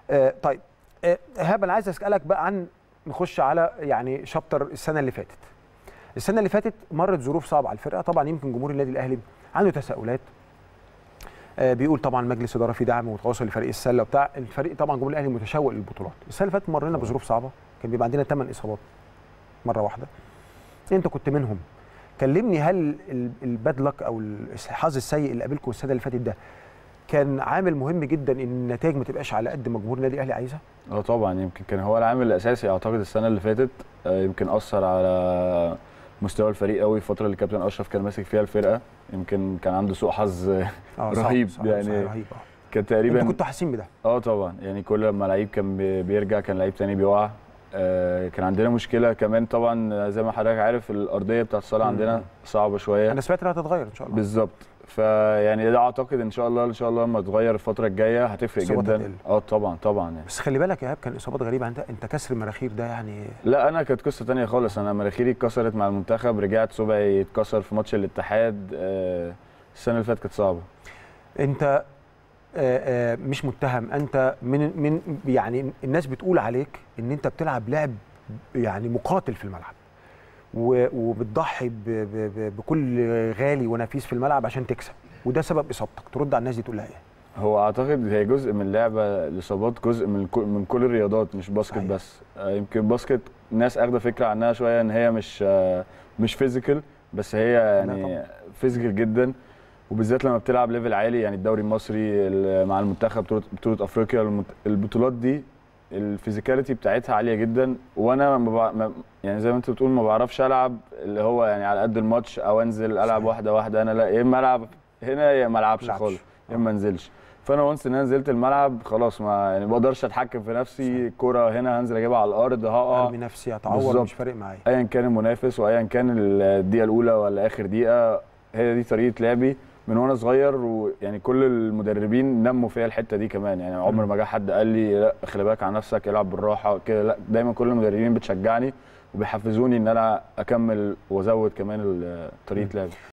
آه طيب آه، ايهاب انا عايز اسالك بقى عن نخش على يعني شابتر السنه اللي فاتت السنه اللي فاتت مرت ظروف صعبه على الفرقه طبعا يمكن جمهور النادي الاهلي عنده تساؤلات آه، بيقول طبعا مجلس اداره في دعم وتواصل لفريق السله وبتاع الفريق طبعا جمهور الاهلي متشوق للبطولات السنه اللي فاتت مرينا بظروف صعبه كان بيبقى عندنا 8 اصابات مره واحده انت كنت منهم كلمني هل ال- الباد لك او الحظ السيء اللي قابلكم السنه اللي فاتت ده كان عامل مهم جدا ان النتائج ما تبقاش على قد ما جمهور النادي الاهلي عايزها اه طبعا يمكن كان هو العامل الاساسي اعتقد السنه اللي فاتت آه، يمكن اثر على مستوى الفريق قوي الفتره اللي كابتن اشرف كان ماسك فيها الفرقه يمكن كان عنده سوء حظ اه صعب- رهيب صعب- يعني. صعب- رهيب اه كان انتوا تقريبا كنتوا حاسين بده اه طبعا يعني كل لما لعيب كان بي- بيرجع كان لعيب تاني بيقع آه، كان عندنا مشكله كمان طبعا زي ما حضرتك عارف الارضيه بتاعت الصاله مم. عندنا صعبه شويه انا سمعت انها هتتغير ان شاء الله بالظبط فيعني ده اعتقد ان شاء الله ان شاء الله لما تغير الفتره الجايه هتفرق الإصابات جدا هتقل. اه طبعا طبعا يعني بس خلي بالك يا ايهاب كان اصابات غريبه انت انت كسر المراخير ده يعني لا انا كانت قصه تانية خالص انا مناخيري اتكسرت مع المنتخب رجعت صبعي اتكسر في ماتش الاتحاد آه، السنه اللي فاتت كانت صعبه انت آه، آه، مش متهم انت من من يعني الناس بتقول عليك ان انت بتلعب لعب يعني مقاتل في الملعب و- وبتضحي ب- ب- ب- بكل غالي ونفيس في الملعب عشان تكسب وده سبب اصابتك ترد على الناس دي تقول لها ايه هو اعتقد هي جزء من اللعبه الاصابات جزء من كل من كل الرياضات مش باسكت صحيح. بس آه، يمكن باسكت الناس اخده فكره عنها شويه ان هي مش آه، مش فيزيكال بس هي يعني طبعاً. فيزيكال جدا وبالذات لما بتلعب ليفل عالي يعني الدوري المصري ال- مع المنتخب بطوله بطولة افريقيا المت- البطولات دي الفيزيكاليتي بتاعتها عاليه جدا وانا ما بع... ما يعني زي ما انت بتقول ما بعرفش العب اللي هو يعني على قد الماتش او انزل العب صحيح. واحده واحده انا لا يا اما العب هنا يا ما العبش ملعبش. خالص يا اما ما انزلش فانا وانس ان انا نزلت الملعب خلاص ما يعني ما بقدرش اتحكم في نفسي الكوره هنا هنزل اجيبها على الارض هقع ارمي نفسي اتعور بالظبط. مش فارق معايا ايا كان المنافس وايا كان الدقيقه الاولى ولا اخر دقيقه هي دي طريقه لعبي من وانا صغير ويعني كل المدربين نموا فيا الحته دي كمان يعني عمر ما جه حد قال لي لا خلي بالك على نفسك العب بالراحه كده لا دايما كل المدربين بتشجعني وبيحفزوني ان انا اكمل وازود كمان ال- طريقه لعبي